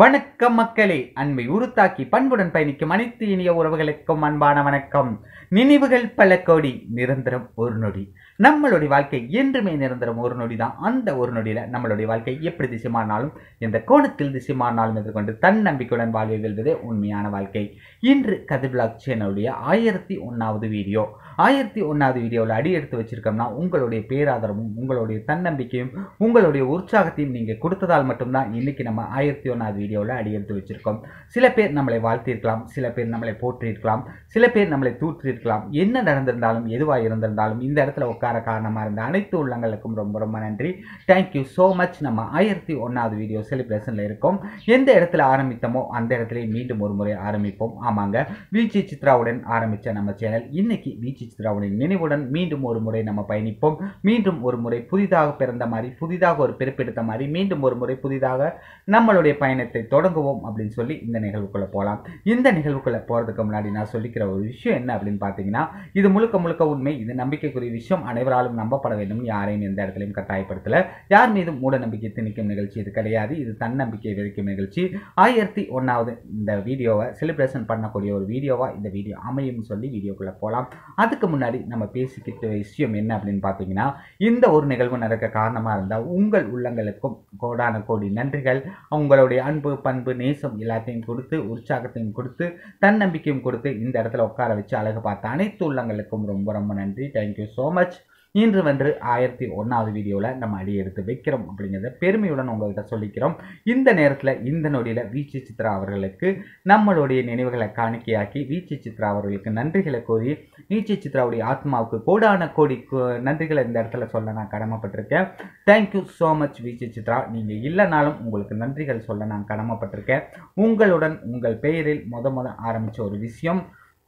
வணக்கம் மக்களே அன்பை உருத்தாக்கி பண்புடன் பயணிக்கும் அனைத்து இனிய உறவுகளுக்கும் அன்பான வணக்கம் நினைவுகள் பல கோடி நிரந்தரம் ஒரு நொடி நம்மளுடைய வாழ்க்கை என்றுமே நிரந்தரம் ஒரு நொடி தான் அந்த ஒரு நொடியில நம்மளுடைய வாழ்க்கை எப்படி திசை மாறினாலும் எந்த கோணத்தில் திசை மாறினாலும் எதிர்கொண்டு தன்னம்பிக்கையுடன் வாழ்வை வெல்வதே உண்மையான வாழ்க்கை இன்று கதிர் பிளாக் சேனலுடைய ஆயிரத்தி ஒன்றாவது வீடியோ ஆயிரத்தி ஒன்றாவது வீடியோவில் அடி எடுத்து வச்சிருக்கோம்னா உங்களுடைய பேராதரவும் உங்களுடைய தன்னம்பிக்கையும் உங்களுடைய உற்சாகத்தையும் நீங்கள் கொடுத்ததால் மட்டும்தான் இன்னைக்கு நம்ம ஆயிரத்தி ஒன்றாவது வீடியோவில் அடி எடுத்து வச்சிருக்கோம் சில பேர் நம்மளை வாழ்த்தியிருக்கலாம் சில பேர் நம்மளை போற்றியிருக்கலாம் சில பேர் நம்மளை தூற்றிருக்கலாம் என்ன நடந்திருந்தாலும் எதுவாக இருந்திருந்தாலும் இந்த இடத்துல உட்கார காரணமாக இருந்த அனைத்து உள்ளங்களுக்கும் ரொம்ப ரொம்ப நன்றி தேங்க்யூ ஸோ மச் நம்ம ஆயிரத்தி ஒன்றாவது வீடியோ செலிப்ரேஷனில் இருக்கோம் எந்த இடத்துல ஆரம்பித்தோமோ அந்த இடத்துல மீண்டும் ஒரு முறை ஆரம்பிப்போம் ஆமாங்க வீச்சி சித்ராவுடன் ஆரம்பித்த நம்ம சேனல் இன்னைக்கு வீச்சி சித்ராவுடன் நினைவுடன் மீண்டும் ஒரு முறை நம்ம பயணிப்போம் மீண்டும் ஒரு முறை புதிதாக பிறந்த மாதிரி புதிதாக ஒரு பிறப்பெடுத்த மாதிரி மீண்டும் ஒரு முறை புதிதாக நம்மளுடைய பயணத்தை தொடங்குவோம் அப்படின்னு சொல்லி இந்த நிகழ்வுக்குள்ளே போகலாம் இந்த நிகழ்வுக்குள்ளே போகிறதுக்கு முன்னாடி நான் சொல்லிக்கிற ஒரு விஷயம் என்ன அப்படின்னு பார்த்தீங்கன்னா இது முழுக்க முழுக்க உண்மை இது நம்பிக்கைக்குரிய விஷயம் அனைவராலும் நம்பப்பட வேண்டும் யாரையும் எந்த இடத்துலையும் கட்டாயப்படுத்தல யார் மீதும் மூட நம்பிக்கை திணிக்கும் நிகழ்ச்சி இது கிடையாது இது தன்னம்பிக்கை விதைக்கும் நிகழ்ச்சி ஆயிரத்தி ஒன்றாவது இந்த வீடியோவை செலிப்ரேஷன் பண்ணக்கூடிய ஒரு வீடியோவாக இந்த வீடியோ அமையும் சொல்லி வீடியோக்குள்ளே போகலாம் அதுக்கு முன்னாடி நம்ம பேசிக்கிட்ட விஷயம் என்ன அப்படின்னு பார்த்தீங்கன்னா இந்த ஒரு நிகழ்வு நடக்க காரணமாக இருந்தால் உங்கள் உள்ளங்களுக்கும் கோடான கோடி நன்றிகள் உங்களுடைய அன்பு பண்பு நேசம் எல்லாத்தையும் கொடுத்து உற்சாகத்தையும் கொடுத்து தன்னம்பிக்கையும் கொடுத்து இந்த இடத்துல உட்கார வச்சு அழகு பார்த்த அனைத்து உள்ளங்களுக்கும் ரொம்ப ரொம்ப நன்றி தேங்க்யூ ஸோ மச் இன்று வந்து ஆயிரத்தி ஒன்றாவது வீடியோவில் நம்ம அடி எடுத்து வைக்கிறோம் அப்படிங்கிறத பெருமையுடன் உங்கள்கிட்ட சொல்லிக்கிறோம் இந்த நேரத்தில் இந்த நொடியில் வீச்சு சித்ரா அவர்களுக்கு நம்மளுடைய நினைவுகளை காணிக்கையாக்கி வீச்சு சித்ரா அவர்களுக்கு நன்றிகளை கூறி வீச்சு சித்ராவுடைய ஆத்மாவுக்கு கோடான கோடி கு- நன்றிகளை இந்த இடத்துல சொல்ல நான் கடமைப்பட்டிருக்கேன் thank you so much Vichu Chitra நீங்கள் இல்லைனாலும் உங்களுக்கு நன்றிகள் சொல்ல நான் கடமைப்பட்டிருக்கேன் உங்களுடன் உங்கள் பெயரில் முத முத ஆரம்பித்த ஒரு விஷயம்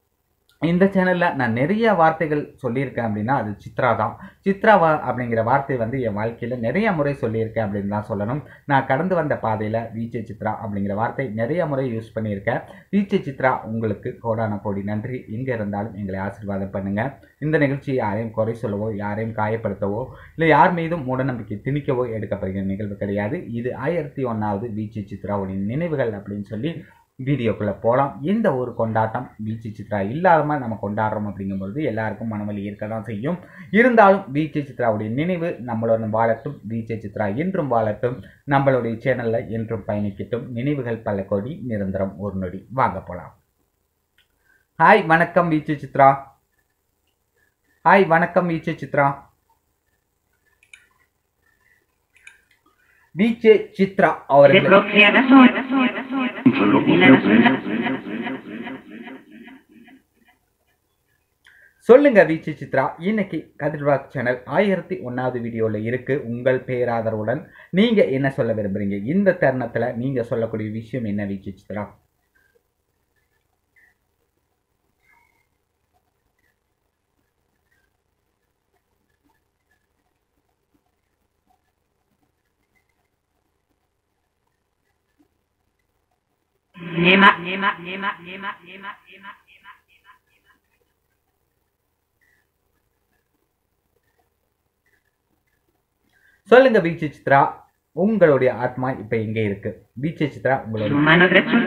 இந்த சேனலில் நான் நிறைய வார்த்தைகள் சொல்லியிருக்கேன் அப்படின்னா அது சித்ரா தான் சித்ரா வா அப்படிங்கிற வார்த்தை வந்து என் வாழ்க்கையில் நிறைய முறை சொல்லியிருக்கேன் அப்படின்னு தான் சொல்லணும் நான் கடந்து வந்த பாதையில் வீச்சை சித்ரா அப்படிங்கிற வார்த்தை நிறைய முறை யூஸ் பண்ணியிருக்கேன் வீச்சை சித்ரா உங்களுக்கு கோடான கோடி நன்றி எங்கே இருந்தாலும் எங்களை ஆசீர்வாதம் பண்ணுங்கள் இந்த நிகழ்ச்சியை யாரையும் குறை சொல்லவோ யாரையும் காயப்படுத்தவோ இல்லை யார் மீதும் மூடநம்பிக்கை திணிக்கவோ எடுக்கப்படுகிற நிகழ்வு கிடையாது இது ஆயிரத்தி ஒன்றாவது வீச்சு சித்ராவுடைய நினைவுகள் அப்படின்னு சொல்லி வீடியோக்குள்ளே போகலாம் எந்த ஒரு கொண்டாட்டம் வீச்சு சித்ரா இல்லாமல் நம்ம கொண்டாடுறோம் அப்படிங்கும்பொழுது எல்லாருக்கும் மனவலி இருக்க தான் செய்யும் இருந்தாலும் வீச்சு சித்ராவுடைய நினைவு நம்மளோட வாழட்டும் வீச்சு சித்ரா என்றும் வாழட்டும் நம்மளுடைய சேனலில் என்றும் பயணிக்கட்டும் நினைவுகள் பல கோடி நிரந்தரம் ஒரு நொடி வாங்க போகலாம் ஹாய் வணக்கம் வீச்சு சித்ரா ஹாய் வணக்கம் வீச்சு சித்ரா வீச்சு சித்ரா Se அவர்கள் bloquea la zona. Y la zona. சொல்லுங்க வீச்சு சித்ரா இன்னைக்கு கதிர்வாக் சேனல் ஆயிரத்தி ஒன்றாவது வீடியோவில் இருக்கு உங்கள் பேராதரவுடன் நீங்க என்ன சொல்ல விரும்புறீங்க இந்த தருணத்துல நீங்க சொல்லக்கூடிய விஷயம் என்ன வீச்சு Chitra Nema, nema, nema, nema, nema, nema, nema, nema. சொல்லுங்க வீச்சு சித்ரா உங்களுடைய ஆத்மா இப்ப எங்க இருக்கு வீச்சு சித்ரா Su உங்களுடைய mano derecha.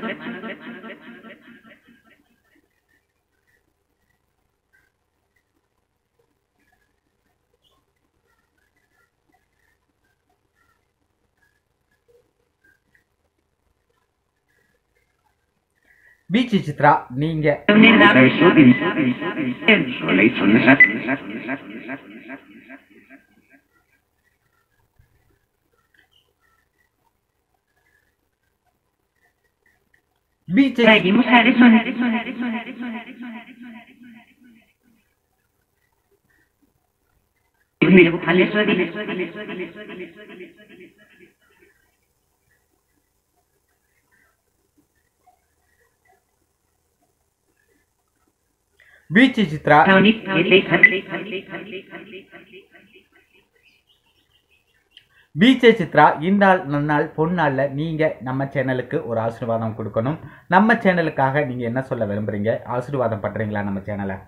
வீச்சு சித்ரா நீங்க வீச்சு Seguimos a eso. Mira, buscale eso, dile. வீச்சு சித்ரா Tony, பீச்சே சித்ரா இந்நாள் நன்னாள் பொன்னாள்ல நீங்க நம்ம சேனலுக்கு ஒரு ஆசீர்வாதம் கொடுக்கணும் நம்ம சேனலுக்காக நீங்க என்ன சொல்ல விரும்புறீங்க ஆசீர்வாதம் பண்றீங்களா நம்ம சேனலை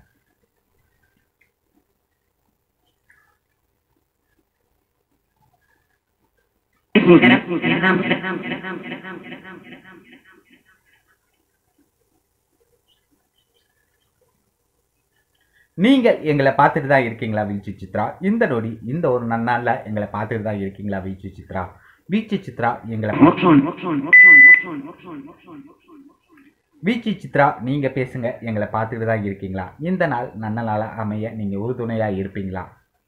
நீங்கள் எங்களை பார்த்துட்டு தான் இருக்கீங்களா வீச்சு சித்ரா இந்த நொடி இந்த ஒரு நன்னாளில் எங்களை பார்த்துட்டு தான் இருக்கீங்களா வீச்சு சித்ரா வீச்சு சித்ரா எங்களை வீச்சு சித்ரா நீங்க பேசுங்க எங்களை பார்த்துட்டு தான் இருக்கீங்களா இந்த நாள் நல்ல நாளா அமைய நீங்க உறுதுணையா இருப்பீங்களா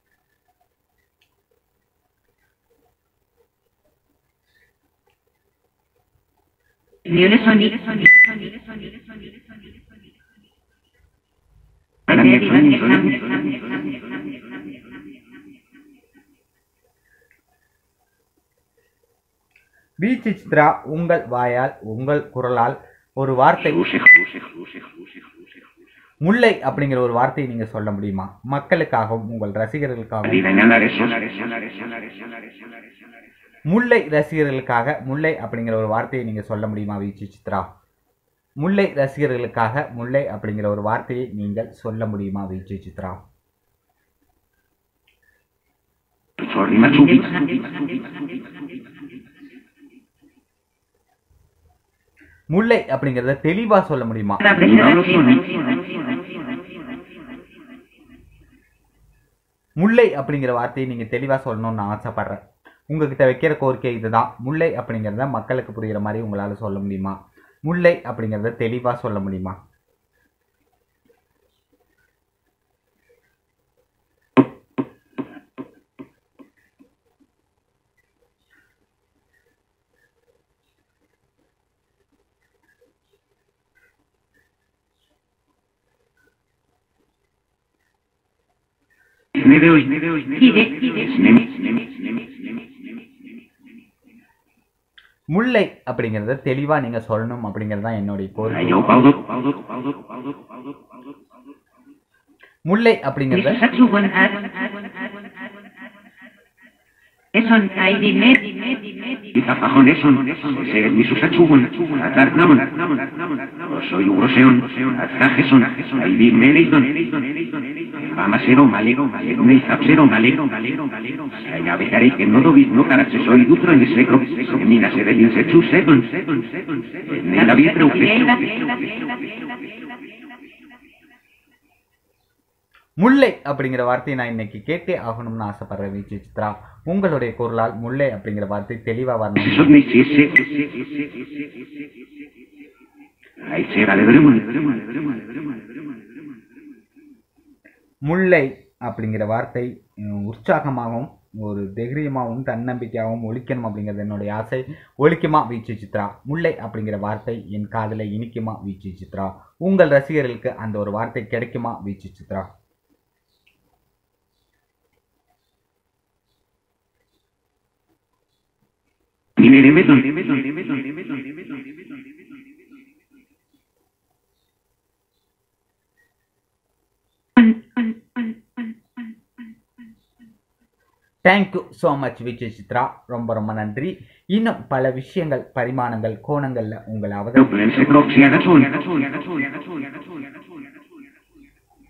வீச்சு சித்ரா உங்கள் வாயால் உங்கள் குரலால் ஒரு வார்த்தை முல்லை அப்படிங்கிற ஒரு வார்த்தையை நீங்க சொல்ல முடியுமா மக்களுக்காகவும் உங்கள் ரசிகர்களுக்காகவும் முல்லை ரசிகர்களுக்காக முல்லை அப்படிங்கிற ஒரு வார்த்தையை நீங்க சொல்ல முடியுமா வீச்சு சித்ரா முல்லை ரசிகர்களுக்காக முல்லை அப்படிங்கிற ஒரு வார்த்தையை நீங்கள் சொல்ல முடியுமா வீச்சு சித்ரா முல்லை அப்படிங்கறத தெளிவா சொல்ல முடியுமா முல்லை அப்படிங்கிற வார்த்தையை நீங்க தெளிவா சொல்லணும்னு நான் ஆசைப்படுறேன் உங்ககிட்ட வைக்கிற கோரிக்கை இதுதான் முல்லை அப்படிங்கிறத மக்களுக்கு புரியுற மாதிரி உங்களால சொல்ல முடியுமா முல்லை அப்படிங்கிறத தெளிவா சொல்ல முடியுமா முல்லை அப்படிங்கறத தெளிவா நீங்க சொல்லணும் அப்படிங்கிறது தான் என்னுடைய கோரிக்கை முல்லை அப்படிங்கறத Amasero malero malero ne zapsero malero malero malero Ja beharei que no dobi no karatze soy dutro en sekro mina se de linse chu sekon ne la vietra முல்லை அப்படிங்கிற வார்த்தையை நான் இன்னைக்கு கேட்டே ஆகணும்னு ஆசைப்படுறேன் வீச்சு சித்ரா உங்களுடைய குரலால் முல்லை அப்படிங்கிற வார்த்தை தெளிவா வரணும் Eso me hiciese Ay, será le veremos le veremos le veremos le veremos le veremos le veremos முல்லை அப்படிங்கிற வார்த்தை உம், உற்சாகமாகவும் ஒரு தைரியமாகவும் தன்னம்பிக்கையாகவும் ஒழிக்கணும் அப்படிங்கிறது என்னுடைய ஆசை ஒழிக்குமா வீச்சு சித்ரா முல்லை அப்படிங்கிற வார்த்தை என் காதுல இனிக்குமா வீச்சு சித்ரா உங்கள் ரசிகர்களுக்கு அந்த ஒரு வார்த்தை கிடைக்குமா Vichu Chitra Ni me le meto, le meto, le meto, le meto, le meto, le meto, le meto. Thank you so much Vijay Chitra ரொம்ப ரொம்ப நன்றி இன்னும் பல விஷயங்கள் பரிமாணங்கள் கோணங்கள்ல உங்களை No, அவதரி pero en ese croc, si haga sol, haga sol, haga sol, haga sol, haga sol, haga sol, haga sol, haga sol.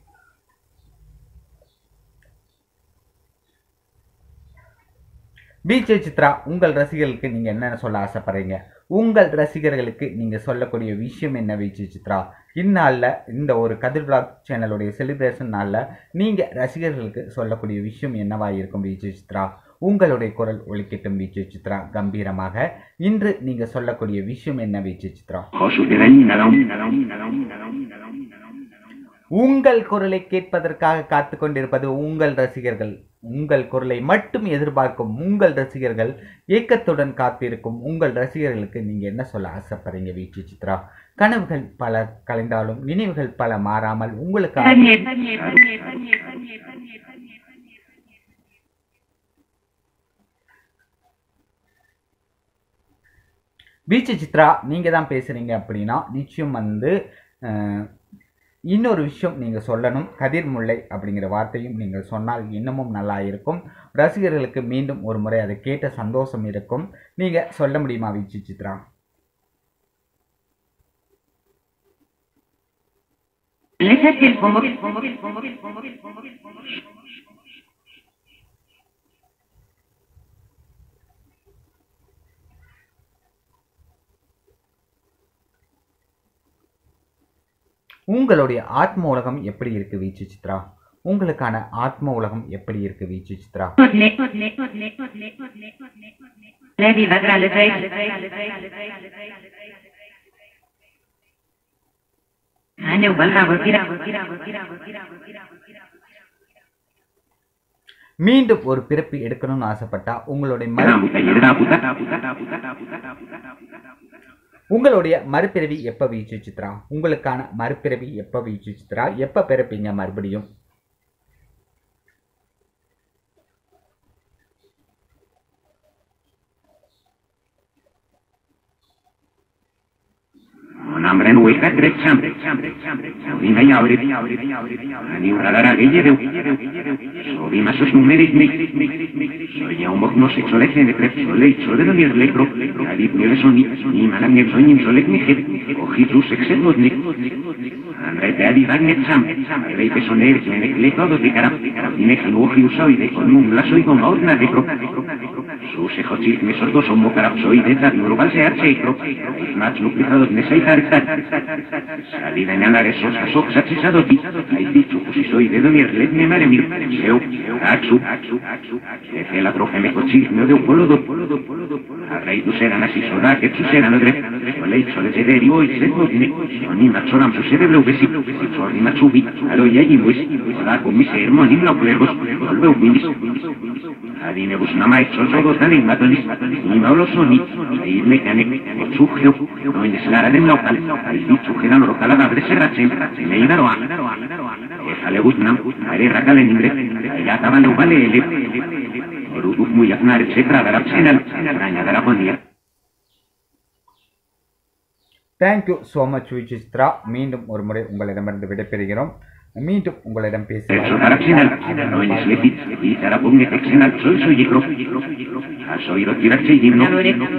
Vijay Chitra உங்கள் ரசிகர்களுக்கு நீங்க என்ன சொல்ல ஆசைப்படுறீங்க உங்கள் ரசிகர்களுக்கு நீங்க சொல்லக்கூடிய விஷயம் என்ன விஜய் சித்ரா இந்நாளில் இந்த ஒரு கதிர் பிளாக் சேனலுடைய செலிப்ரேஷன் நாளில் நீங்க ரசிகர்களுக்கு சொல்லக்கூடிய விஷயம் என்னவா இருக்கும் விஜய் சித்ரா உங்களுடைய குரல் ஒலிக்கட்டும் விஜய் சித்ரா கம்பீரமாக இன்று நீங்க சொல்லக்கூடிய விஷயம் என்ன Vijay Chitra Josu, te daño, nadam, nadam, nadam, nadam, nadam, nadam, nadam. உங்கள் குரலை கேட்பதற்காக காத்து கொண்டிருப்பது உங்கள் ரசிகர்கள் உங்கள் குரலை மட்டும் எதிர்பார்க்கும் உங்கள் ரசிகர்கள் ஏக்கத்துடன் காத்திருக்கும் உங்கள் ரசிகர்களுக்கு நீங்க என்ன சொல்ல ஆசைப்படுறீங்க வீச்சு சித்ரா கனவுகள் பல கலைந்தாலும் நினைவுகள் பல மாறாமல் உங்களுக்காக வீச்சு சித்ரா நீங்க தான் பேசுறீங்க அப்படின்னா நிச்சயம் வந்து அஹ், இன்னொரு விஷயம் நீங்க சொல்லணும் கதிர் முல்லை அப்படிங்கிற வார்த்தையும் நீங்கள் சொன்னால் இன்னமும் நல்லா இருக்கும் ரசிகர்களுக்கு மீண்டும் ஒரு முறை அதை கேட்ட சந்தோஷம் இருக்கும் நீங்க சொல்ல முடியுமா வீச்சு சித்ரா உங்களுடைய ஆத்ம உலகம் எப்படி இருக்கு வீச்சு சித்ரா உங்களுக்கான ஆத்ம உலகம் எப்படி இருக்கு வீச்சு Chitra Levi Vagrale Aneu balra volvira volvira volvira volvira volvira மீண்டும் ஒரு பிறப்பு எடுக்கணும்னு ஆசைப்பட்டா உங்களுடைய மறு Era puta, era puta, puta, puta, puta, puta, puta, puta. உங்களுடைய மறுபிறவி எப்ப வீச்சு சித்ரா உங்களுக்கான மறுபிறவி எப்ப வீச்சு சித்ரா எப்ப பிறப்பீங்க மறுபடியும் Mon hambre no hueca drecha, Sodima y abre, Ani uradara gehiedeu, Sodima sos numerik nik, Soy un bok no se cholek de prep, solei, solero ni erlekro, Adip niele soni, ni malam ni soñin solek ni jet, Ojitu sexetot nik, Andre te adi bagnet sam, Rei pesoner, jenek le todo de cara, Dine jinuoji usoide, con un blaso y con orna de pro, sus ejochit me sordos son mocarapsoide, da global se arche y pro, Mats nucleados ne sei tartar, Salida en alares sos asok sachisado ti, Ai dicho, pues soy de donier let me mare mir, Seu, axu, Ece la trofe me cochil, me de un polo do, A rei du seran así soda, que tu seran odre, Solei chole de derio y se godne, Oni machoram su cerebro ubesi, Sorri machubi, alo ya yimbus, Oda con mi sermo, ni la plegos, Volve ubilis, Adine bus nama hecho todo tan en matonis, ni maulo soni, Ahí me cane, o chugeo, no en eslara de local, Ahí dicho que dan local a la brese rachen, me idaro a, Ejale gutnam, are rakale nimbre, ya taban lo vale ele, Oruduk muy agnar, etcétera, darap senal, Raña darap ondia. Thank you so much Vichu Chitra மீண்டும் ஒரு முறை உங்களிடமிருந்து விடைபெறுகிறோம் மீண்டும் உங்களிடம் பேச Eso darap senal, no en eslepit, y darap onge texenal, soy soy yekro, a soy lo tirache y himno,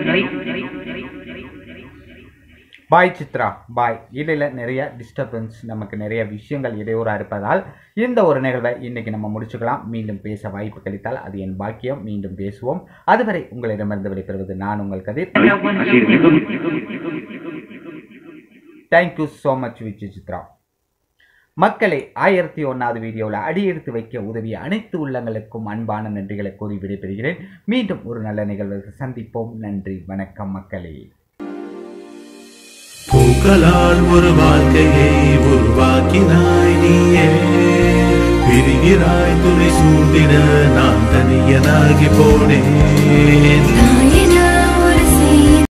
பாய் சித்ரா பாய் இடையில நிறைய டிஸ்டர்பன்ஸ் நமக்கு நிறைய விஷயங்கள் இடையூறாக இருப்பதால் இந்த ஒரு நிகழ்வை இன்னைக்கு நம்ம முடிச்சுக்கலாம் மீண்டும் பேச வாய்ப்பு கிடைத்தால் அது என் பாக்கியம் மீண்டும் பேசுவோம் அதுவரை உங்களிடமிருந்து விடைபெறுவது நான் உங்கள் Kathir así es, meto, thank you so much Vichu Chitra மக்களை ஆயிரத்தி ஒன்றாவது வீடியோவில் அடியெடுத்து வைக்க உதவிய அனைத்து உள்ளங்களுக்கும் அன்பான நன்றிகளை கூறி விடைபெறுகிறேன் மீண்டும் ஒரு நல்ல நிகழ்வுக்கு சந்திப்போம் நன்றி வணக்கம் மக்களே பூக்களால் ஒரு வாழ்க்கையை உருவாக்கினாய் நீயே பிரிகிறாய் துணை சூழ்ந்திட நான் தனியனாகி போனேன்